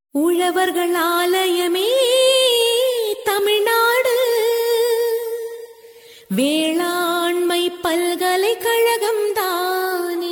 உழவர்கள் ஆலயமே தமிழ்நாடு வேளாண்மை பல்கலைக்கழகம் தானே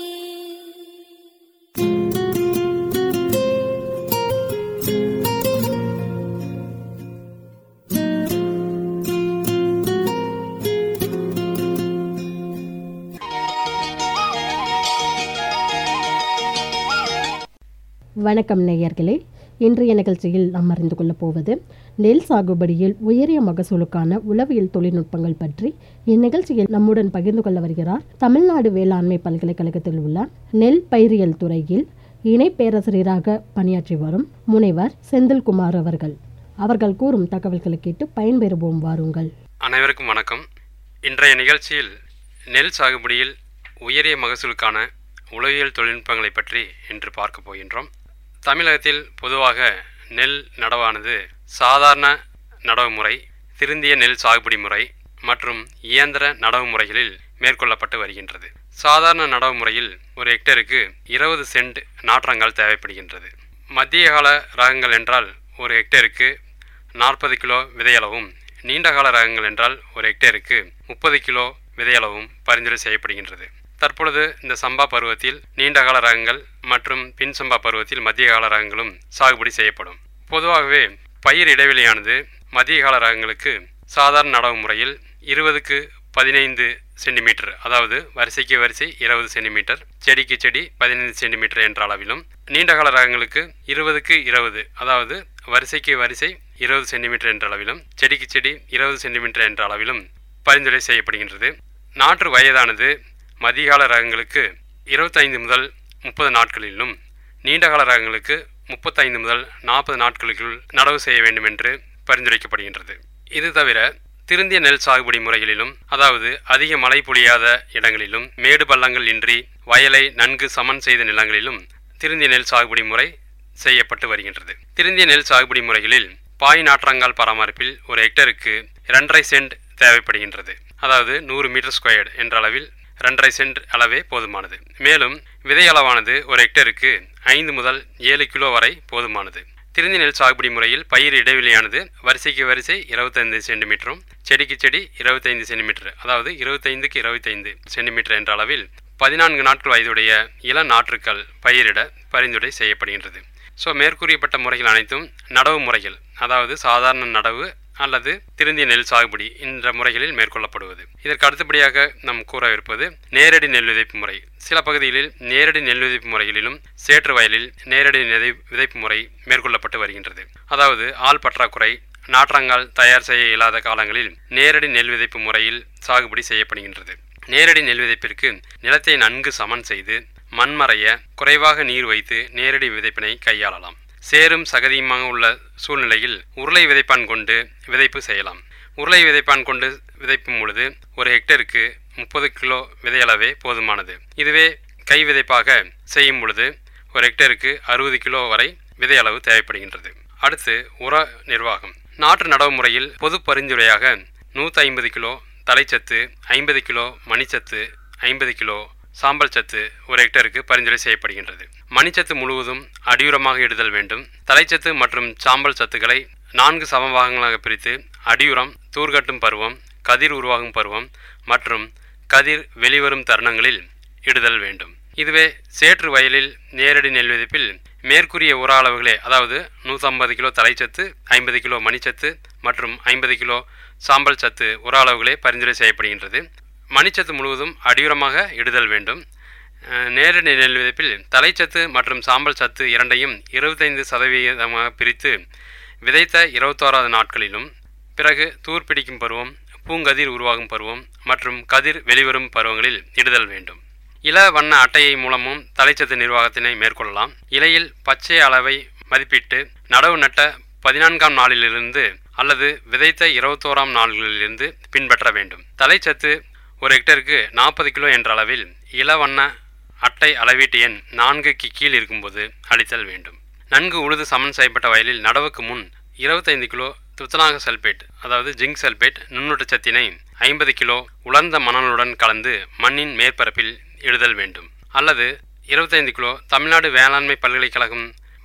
வணக்கம் நேயர்களே இன்றைய நிகழ்ச்சியில் நாம் அறிந்து கொள்ளப் போவது நெல் சாகுபடியில் உயரிய மகசூலுக்கான உளவியல் தொழில்நுட்பங்கள் பற்றி இந்நிகழ்ச்சியில் நம்முடன் பகிர்ந்து கொள்ள வருகிறார் தமிழ்நாடு வேளாண்மை பல்கலைக்கழகத்தில் உள்ள நெல் பயிரியல் துறையில் இணை பேராசிரியராக பணியாற்றி வரும் முனைவர் செந்தில்குமார் அவர்கள் அவர்கள் கூறும் தகவல்களை கேட்டு பயன்பெறுவோம் வாருங்கள் அனைவருக்கும் வணக்கம் இன்றைய நிகழ்ச்சியில் நெல் சாகுபடியில் உயரிய மகசூலுக்கான உளவியல் தொழில்நுட்பங்களை பற்றி இன்று பார்க்க போகின்றோம் தமிழகத்தில் பொதுவாக நெல் நடவானது சாதாரண நடவு முறை திருந்திய நெல் சாகுபடி முறை மற்றும் இயந்திர நடவு முறைகளில் மேற்கொள்ளப்பட்டு வருகின்றது சாதாரண நடவு முறையில் ஒரு ஹெக்டருக்கு இருபது சென்ட் நாற்றங்கால் தேவைப்படுகின்றது மத்திய கால ரகங்கள் என்றால் ஒரு ஹெக்டருக்கு நாற்பது கிலோ விதையளவும் நீண்டகால ரகங்கள் என்றால் ஒரு ஹெக்டேருக்கு முப்பது கிலோ விதையளவும் பரிந்துரை செய்யப்படுகின்றது தற்பொழுது இந்த சம்பா பருவத்தில் நீண்டகால ரகங்கள் மற்றும் பின் சம்பா பருவத்தில் மத்திய கால ரகங்களும் சாகுபடி செய்யப்படும் பொதுவாகவே பயிர் இடைவெளியானது மத்திய கால ரகங்களுக்கு சாதாரண நடவு முறையில் இருபதுக்கு பதினைந்து சென்டிமீட்டர் அதாவது வரிசைக்கு வரிசை இருபது சென்டிமீட்டர் செடிக்கு செடி பதினைந்து சென்டிமீட்டர் என்ற அளவிலும் நீண்டகால ரகங்களுக்கு இருபதுக்கு இருபது அதாவது வரிசைக்கு வரிசை இருபது சென்டிமீட்டர் என்ற அளவிலும் செடிக்கு செடி இருபது சென்டிமீட்டர் என்ற அளவிலும் பரிந்துரை செய்யப்படுகின்றது நாற்று வயதானது மதியகால ரகங்களுக்கு இருபத்தைந்து முதல் முப்பது நாட்களிலும் நீண்டகால ரகங்களுக்கு முப்பத்தைந்து முதல் நாற்பது நாட்களுக்குள் நடவு செய்ய வேண்டும் என்று பரிந்துரைக்கப்படுகின்றது இது தவிர திருந்திய நெல் சாகுபடி முறைகளிலும் அதாவது அதிக மழை பொழியாத இடங்களிலும் மேடு பள்ளங்கள் இன்றி வயலை நன்கு சமன் செய்த நிலங்களிலும் திருந்திய நெல் சாகுபடி முறை செய்யப்பட்டு வருகின்றது திருந்திய நெல் சாகுபடி முறைகளில் பாய் நாற்றங்கால் பராமரிப்பில் ஒரு ஹெக்டருக்கு இரண்டரை சென்ட் தேவைப்படுகின்றது அதாவது நூறு மீட்டர் ஸ்கொயர்டு என்ற அளவில் ரெண்டரை சென்ட் அளவே போதுமானது மேலும் விதை அளவானது ஒரு ஹெக்டருக்கு ஐந்து முதல் ஏழு கிலோ வரை போதுமானது திருந்தி நெல் சாகுபடி முறையில் பயிர் இடைவெளியானது வரிசைக்கு வரிசை இருபத்தைந்து சென்டிமீட்டரும் செடிக்கு செடி இருபத்தைந்து சென்டிமீட்டர் அதாவது இருபத்தைந்துக்கு இருபத்தைந்து சென்டிமீட்டர் என்ற அளவில் பதினான்கு நாட்கள் வயதுடைய இள நாற்றுக்கள் பயிரிட பரிந்துரை செய்யப்படுகின்றது ஸோ மேற்கூறியப்பட்ட முறைகள் அனைத்தும் நடவு முறைகள் அதாவது சாதாரண நடவு அல்லது திருந்திய நெல் சாகுபடி என்ற முறைகளில் மேற்கொள்ளப்படுவது இதற்கு அடுத்தபடியாக நாம் கூறவிருப்பது நேரடி நெல் விதைப்பு முறை சில பகுதிகளில் நேரடி நெல் விதைப்பு முறைகளிலும் சேற்று வயலில் நேரடி விதை விதைப்பு முறை மேற்கொள்ளப்பட்டு வருகின்றது அதாவது ஆள் பற்றாக்குறை நாற்றங்கால் தயார் செய்ய இயலாத காலங்களில் நேரடி நெல் விதைப்பு முறையில் சாகுபடி செய்யப்படுகின்றது நேரடி நெல் விதைப்பிற்கு நிலத்தை நன்கு சமன் செய்து மண்மறைய குறைவாக நீர் வைத்து நேரடி விதைப்பினை கையாளலாம் சேரும் சகதியுமாக உள்ள சூழ்நிலையில் உருளை விதைப்பான் கொண்டு விதைப்பு செய்யலாம் உருளை விதைப்பான் கொண்டு விதைப்பும் பொழுது ஒரு ஹெக்டருக்கு முப்பது கிலோ விதையளவே போதுமானது இதுவே கை விதைப்பாக செய்யும் பொழுது ஒரு ஹெக்டருக்கு அறுபது கிலோ வரை விதை அளவு தேவைப்படுகின்றது அடுத்து உர நிர்வாகம் நாற்று நடவு முறையில் பொது பரிந்துரையாக நூற்றி ஐம்பது கிலோ தலைச்சத்து ஐம்பது கிலோ மணிச்சத்து ஐம்பது கிலோ சாம்பல் சத்து ஒரு ஹெக்டருக்கு பரிந்துரை செய்யப்படுகின்றது மணிச்சத்து முழுவதும் அடியுரமாக இடுதல் வேண்டும் தலைச்சத்து மற்றும் சாம்பல் சத்துக்களை நான்கு சமபாகங்களாக பிரித்து அடியுரம் தூர்கட்டும் பருவம் கதிர் உருவாகும் பருவம் மற்றும் கதிர் வெளிவரும் தருணங்களில் இடுதல் வேண்டும் இதுவே சேற்று வயலில் நேரடி நெல் விதைப்பில் மேற்கூறிய உர அளவுகளே அதாவது நூற்றம்பது கிலோ தலைச்சத்து ஐம்பது கிலோ மணிச்சத்து மற்றும் ஐம்பது கிலோ சாம்பல் சத்து உர அளவுகளே பரிந்துரை செய்யப்படுகின்றது மணிச்சத்து முழுவதும் அடியுரமாக இடுதல் வேண்டும் நேரடி நெல் விதைப்பில் தலைச்சத்து மற்றும் சாம்பல் சத்து இரண்டையும் இருபத்தைந்து சதவீதமாக பிரித்து விதைத்த இருபத்தோராவது நாட்களிலும் பிறகு தூர் பிடிக்கும் பருவம் பூங்கதிர் உருவாகும் பருவம் மற்றும் கதிர் வெளிவரும் பருவங்களில் இடுதல் வேண்டும் இள வண்ண அட்டையை மூலமும் தலைச்சத்து நிர்வாகத்தினை மேற்கொள்ளலாம் இலையில் பச்சை அளவை மதிப்பிட்டு நடவு நட்ட பதினான்காம் நாளிலிருந்து அல்லது விதைத்த இருபத்தோராம் நாள்களிலிருந்து பின்பற்ற வேண்டும் தலைச்சத்து ஒரு ஹெக்டருக்கு நாற்பது கிலோ என்ற அளவில் இளவண்ண அட்டை அளவீட்டு எண் நான்குக்கு கீழ் இருக்கும்போது அளித்தல் வேண்டும் நன்கு உழுது சமன் செய்யப்பட்ட வயலில் நடவுக்கு முன் இருபத்தைந்து கிலோ துத்தநாக சல்பேட் அதாவது ஜிங்க் சல்பேட் நுண்ணூட்டச்சத்தினை ஐம்பது கிலோ உலர்ந்த மணலுடன் கலந்து மண்ணின் மேற்பரப்பில் இடுதல் வேண்டும் அல்லது இருபத்தைந்து கிலோ தமிழ்நாடு வேளாண்மை பல்கலைக்கழகம்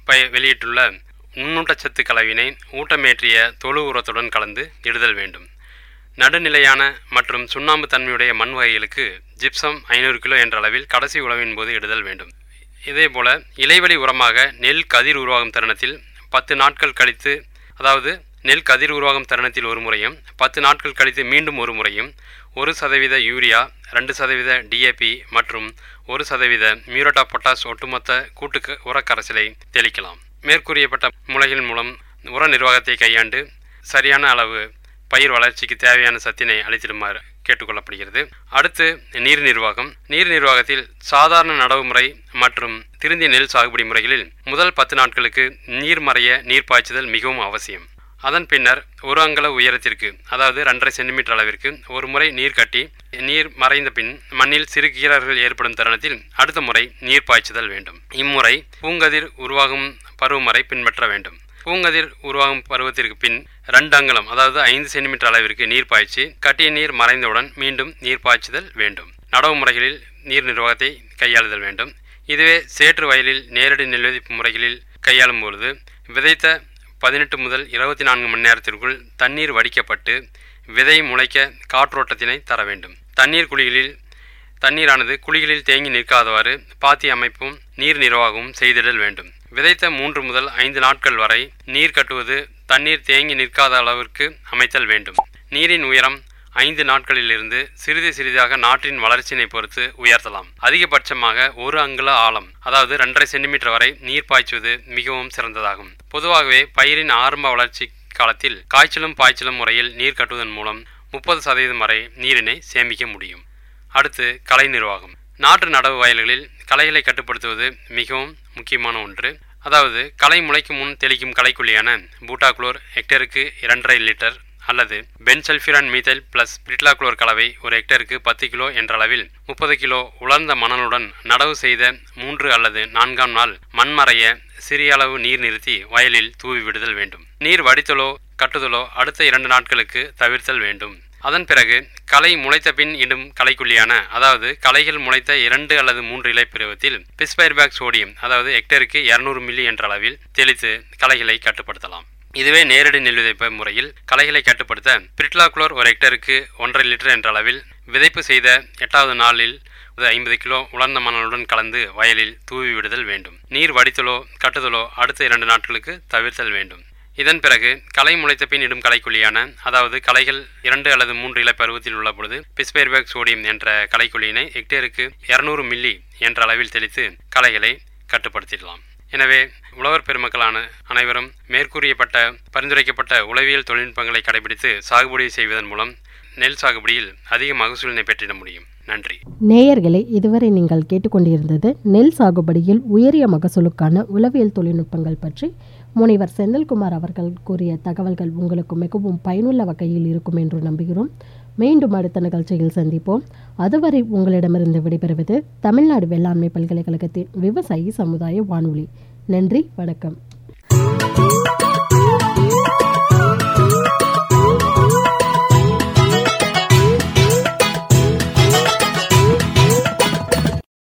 பய வெளியிட்டுள்ள நுண்ணூட்டச்சத்து கலவினை ஊட்டமேற்றிய தொழு உரத்துடன் கலந்து இடுதல் வேண்டும் நடுநிலையான மற்றும் சுண்ணாம்பு தன்மையுடைய மண் வகைகளுக்கு ஜிப்சம் ஐநூறு கிலோ என்ற அளவில் கடைசி உழவின் போது இடுதல் வேண்டும் இதேபோல இலைவெளி உரமாக நெல் கதிர் உருவாகும் தருணத்தில் பத்து நாட்கள் கழித்து அதாவது நெல் கதிர் உருவாகும் தருணத்தில் ஒரு முறையும் பத்து நாட்கள் கழித்து மீண்டும் ஒரு முறையும் ஒரு சதவீத யூரியா ரெண்டு சதவீத டிஏபி மற்றும் ஒரு சதவீத மியூரட்டா பொட்டாஸ் ஒட்டுமொத்த கூட்டு உரக்கரைசலை தெளிக்கலாம் மேற்கூறியப்பட்ட முறைகள் மூலம் உர நிர்வாகத்தை கையாண்டு சரியான அளவு பயிர் வளர்ச்சிக்கு தேவையான சத்தினை அளித்திடுமாறு கேட்டுக்கொள்ளப்படுகிறது அடுத்து நீர் நிர்வாகம் நீர் நிர்வாகத்தில் சாதாரண நடவு முறை மற்றும் திருந்திய நெல் சாகுபடி முறைகளில் முதல் பத்து நாட்களுக்கு நீர் மறைய நீர் பாய்ச்சுதல் மிகவும் அவசியம் அதன் பின்னர் ஒரு அங்கல உயரத்திற்கு அதாவது ரெண்டரை சென்டிமீட்டர் அளவிற்கு ஒரு முறை நீர் கட்டி நீர் மறைந்த பின் மண்ணில் சிறு கீறல்கள் ஏற்படும் தருணத்தில் அடுத்த முறை நீர் பாய்ச்சுதல் வேண்டும் இம்முறை பூங்கதிர் உருவாகும் பருவமுறை பின்பற்ற வேண்டும் பூங்கதிர் உருவாகும் பருவத்திற்கு பின் ரெண்டு அங்கலம் அதாவது ஐந்து சென்டிமீட்டர் அளவிற்கு நீர் பாய்ச்சி கட்டிய நீர் மறைந்தவுடன் மீண்டும் நீர் பாய்ச்சுதல் வேண்டும் நடவு முறைகளில் நீர் நிர்வாகத்தை கையாளுதல் வேண்டும் இதுவே சேற்று வயலில் நேரடி நெல்விதிப்பு முறைகளில் கையாளும் பொழுது விதைத்த பதினெட்டு முதல் இருபத்தி நான்கு மணி நேரத்திற்குள் தண்ணீர் வடிக்கப்பட்டு விதை முளைக்க காற்றோட்டத்தினை தர வேண்டும் தண்ணீர் குழிகளில் தண்ணீரானது குழிகளில் தேங்கி நிற்காதவாறு பாத்தி அமைப்பும் நீர் நிர்வாகமும் செய்திடல் வேண்டும் விதைத்த மூன்று முதல் ஐந்து நாட்கள் வரை நீர் கட்டுவது தண்ணீர் தேங்கி நிற்காத அளவிற்கு அமைத்தல் வேண்டும் நீரின் உயரம் ஐந்து நாட்களிலிருந்து சிறிது சிறிதாக நாட்டின் வளர்ச்சியினை பொறுத்து உயர்த்தலாம் அதிகபட்சமாக ஒரு அங்குல ஆழம் அதாவது ரெண்டரை சென்டிமீட்டர் வரை நீர் பாய்ச்சுவது மிகவும் சிறந்ததாகும் பொதுவாகவே பயிரின் ஆரம்ப வளர்ச்சி காலத்தில் காய்ச்சலும் பாய்ச்சலும் முறையில் நீர் கட்டுவதன் மூலம் முப்பது சதவீதம் வரை நீரினை சேமிக்க முடியும் அடுத்து கலை நிர்வாகம் நாற்று நடவு வயல்களில் களைகளை கட்டுப்படுத்துவது மிகவும் முக்கியமான ஒன்று அதாவது களை முளைக்கும் முன் தெளிக்கும் களைக்குள்ளியான பூட்டாக்ளோர் ஹெக்டருக்கு இரண்டரை லிட்டர் அல்லது பென்சல்ஃபிரான் மீதைல் பிளஸ் பிரிட்லாக்ளோர் கலவை ஒரு ஹெக்டருக்கு பத்து கிலோ என்ற அளவில் முப்பது கிலோ உலர்ந்த மணலுடன் நடவு செய்த மூன்று அல்லது நான்காம் நாள் மண்மறைய சிறிய அளவு நீர் நிறுத்தி வயலில் தூவி விடுதல் வேண்டும் நீர் வடித்தலோ கட்டுதலோ அடுத்த இரண்டு நாட்களுக்கு தவிர்த்தல் வேண்டும் அதன் பிறகு களை முளைத்த பின் இடும் களைக்குள்ளியான அதாவது களைகள் முளைத்த இரண்டு அல்லது மூன்று இலை பருவத்தில் பிஸ்பைர்பேக் சோடியம் அதாவது ஹெக்டருக்கு இருநூறு மில்லி என்ற அளவில் தெளித்து களைகளை கட்டுப்படுத்தலாம் இதுவே நேரடி நெல் விதைப்பு முறையில் களைகளை கட்டுப்படுத்த பிரிட்லாக்ளோர் ஒரு ஹெக்டருக்கு ஒன்றரை லிட்டர் என்ற அளவில் விதைப்பு செய்த எட்டாவது நாளில் ஐம்பது கிலோ உலர்ந்த மணலுடன் கலந்து வயலில் தூவி விடுதல் வேண்டும் நீர் வடித்தலோ கட்டுதலோ அடுத்த இரண்டு நாட்களுக்கு தவிர்த்தல் வேண்டும் இதன் பிறகு களை முளைத்த பின் இடும் களைக்குழியான அதாவது களைகள் இரண்டு அல்லது மூன்று இலை பருவத்தில் உள்ள பொழுது பிஸ்பேர்பேக் சோடியம் என்ற களைக்குழியினை ஹெக்டேருக்கு இருநூறு மில்லி என்ற அளவில் தெளித்து களைகளை கட்டுப்படுத்திடலாம் எனவே உழவர் பெருமக்களான அனைவரும் மேற்கூறியப்பட்ட பரிந்துரைக்கப்பட்ட உளவியல் தொழில்நுட்பங்களை கடைபிடித்து சாகுபடி செய்வதன் மூலம் நெல் சாகுபடியில் அதிக மகசூலினை பெற்றிட முடியும் நன்றி நேயர்களே இதுவரை நீங்கள் கேட்டுக்கொண்டிருந்தது நெல் சாகுபடியில் உயரிய மகசூலுக்கான உளவியல் தொழில்நுட்பங்கள் பற்றி முனைவர் செந்தில்குமார் அவர்கள் கூறிய தகவல்கள் உங்களுக்கு மிகவும் பயனுள்ள வகையில் இருக்கும் என்று நம்புகிறோம் மீண்டும் அடுத்த நிகழ்ச்சியில் சந்திப்போம் அதுவரை உங்களிடமிருந்து விடைபெறுவது தமிழ்நாடு வேளாண்மை பல்கலைக்கழகத்தின் விவசாயி சமுதாய வானொலி நன்றி வணக்கம்